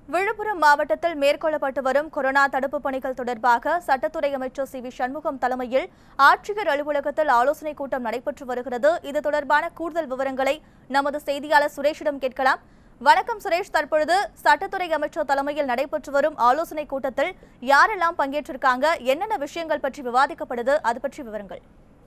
விழுப்புரம் மாவட்டத்தில் மேற்கொள்ளப்பட்டு வரும் கொரோனா தடுப்பு பணிகள் தொடர்பாக சட்டத்துறை அமைச்சர் சி வி சண்முகம் தலைமையில் ஆட்சியர் அலுவலகத்தில் ஆலோசனைக் கூட்டம் நடைபெற்று வருகிறது இது தொடர்பான கூடுதல் விவரங்களை நமது செய்தியாளர் சுரேஷிடம் கேட்கலாம் வணக்கம் சுரேஷ் தற்பொழுது சட்டத்துறை அமைச்சர் தலைமையில் நடைபெற்று வரும் ஆலோசனைக் கூட்டத்தில் யாரெல்லாம் பங்கேற்றிருக்காங்க என்னென்ன விஷயங்கள் பற்றி விவாதிக்கப்படுது அது பற்றி விவரங்கள்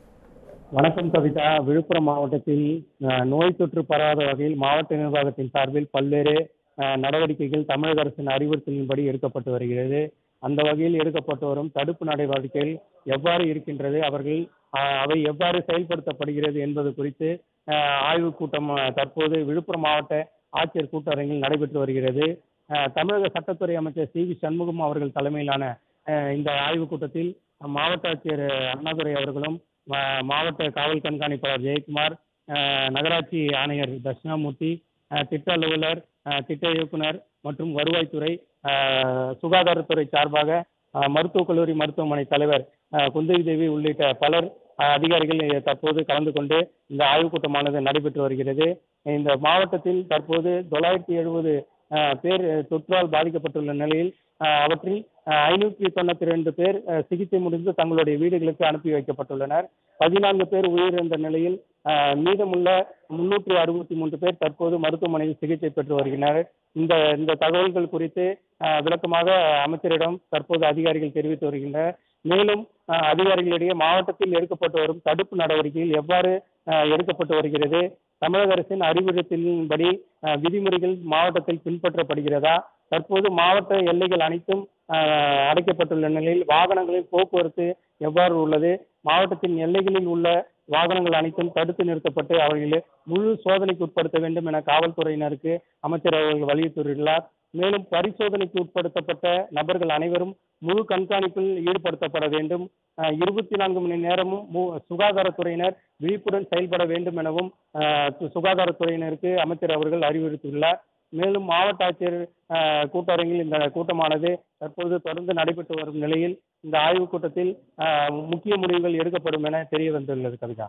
வணக்கம் கவிதா விழுப்புரம் மாவட்டத்தில் அஹ், நோய் தொற்று பரவாத வகையில் மாவட்ட நிர்வாகத்தின் சார்பில் பல்வேறு அஹ், நடவடிக்கைகள் தமிழக அரசின் அறிவுறுத்தலின்படி எடுக்கப்பட்டு வருகிறது அந்த வகையில் எடுக்கப்பட்டு வரும் தடுப்பு நடவடிக்கைகள் எவ்வாறு இருக்கின்றது அவர்கள் அஹ், அவை எவ்வாறு செயல்படுத்தப்படுகிறது என்பது குறித்து அஹ், ஆய்வுக் கூட்டம் அஹ், தற்போது விழுப்புரம் மாவட்ட ஆட்சியர் கூட்டரங்கில் நடைபெற்று வருகிறது அஹ், தமிழக சட்டத்துறை அமைச்சர் சி வி சண்முகம் அவர்கள் தலைமையிலான அஹ், இந்த ஆய்வுக் கூட்டத்தில் மாவட்ட ஆட்சியர் அண்ணாதுரை அவர்களும் மா- மாவட்ட காவல் கண்காணிப்பாளர் ஜெயக்குமார் அஹ், நகராட்சி ஆணையர் தட்சிணாமூர்த்தி அஹ், திட்ட அலுவலர் அஹ், திட்ட இயக்குனர் மற்றும் வருவாய்த்துறை அஹ், சுகாதாரத்துறை சார்பாக அஹ், மருத்துவக் கல்லூரி மருத்துவமனை தலைவர் அஹ், குந்தவி தேவி உள்ளிட்ட பலர் அஹ், அதிகாரிகள் தற்போது கலந்து கொண்டு இந்த ஆய்வுக் கூட்டமானது நடைபெற்று வருகிறது இந்த மாவட்டத்தில் தற்போது தொள்ளாயிரத்தி எழுபது பேர் தொற்றால் பாதிக்கப்பட்டுள்ள நிலையில் அஹ், அவற்றில் ஐநூற்றி தொண்ணூத்தி ரெண்டு பேர் அஹ், சிகிச்சை முடிந்து தங்களுடைய வீடுகளுக்கு அனுப்பி வைக்கப்பட்டுள்ளனர் பதினான்கு பேர் உயிரிழந்த நிலையில் அஹ், மீதமுள்ள முன்னூற்றி அறுபத்தி மூன்று பேர் தற்போது மருத்துவமனையில் சிகிச்சை பெற்று வருகின்றனர் இந்த இந்த தகவல்கள் குறித்து அஹ், விளக்கமாக அமைச்சரிடம் தற்போது அதிகாரிகள் தெரிவித்து வருகின்றனர் மேலும் அஹ், அதிகாரிகளிடையே மாவட்டத்தில் எடுக்கப்பட்டு வரும் தடுப்பு நடவடிக்கைகள் எவ்வாறு அஹ், எடுக்கப்பட்டு வருகிறது தமிழக அரசின் அறிவுறுத்தலின்படி அஹ், விதிமுறைகள் மாவட்டத்தில் பின்பற்றப்படுகிறதா தற்போது மாவட்ட எல்லைகள் அனைத்தும் அஹ், அடைக்கப்பட்டுள்ள நிலையில் வாகனங்களின் போக்குவரத்து எவ்வாறு உள்ளது மாவட்டத்தின் எல்லைகளில் உள்ள வாகனங்கள் அனைத்தும் தடுத்து நிறுத்தப்பட்டு அவர்களை முழு சோதனைக்கு உட்படுத்த வேண்டும் என காவல்துறையினருக்கு அமைச்சர் அவர்கள் வலியுறுத்தியுள்ளார் மேலும் பரிசோதனைக்கு உட்படுத்தப்பட்ட நபர்கள் அனைவரும் முழு கண்காணிப்பில் ஈடுபடுத்தப்பட வேண்டும் இருபத்தி நான்கு மணி நேரமும் மு- சுகாதாரத்துறையினர் விழிப்புடன் செயல்பட வேண்டும் எனவும் அஹ், சு- சுகாதாரத்துறையினருக்கு அமைச்சர் அவர்கள் அறிவுறுத்தியுள்ளார் மேலும் மாவட்ட ஆட்சியர் அஹ், கூட்டரங்கில் இந்த கூட்டமானது தற்போது தொடர்ந்து நடைபெற்று வரும் நிலையில் இந்த ஆய்வுக் கூட்டத்தில் அஹ், முக்கிய முடிவுகள் எடுக்கப்படும் என தெரிய வந்துள்ளது கவிதா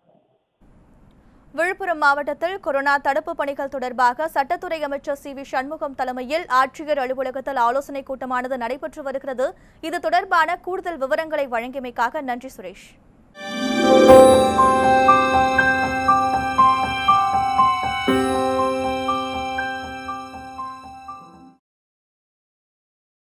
விழுப்புரம் மாவட்டத்தில் கொரோனா தடுப்பு பணிகள் தொடர்பாக சட்டத்துறை அமைச்சர் சி வி சண்முகம் தலைமையில் ஆட்சியர் அலுவலகத்தில் ஆலோசனைக் கூட்டமானது நடைபெற்று வருகிறது இது தொடர்பான கூடுதல் விவரங்களை வழங்கியமைக்காக நன்றி சுரேஷ்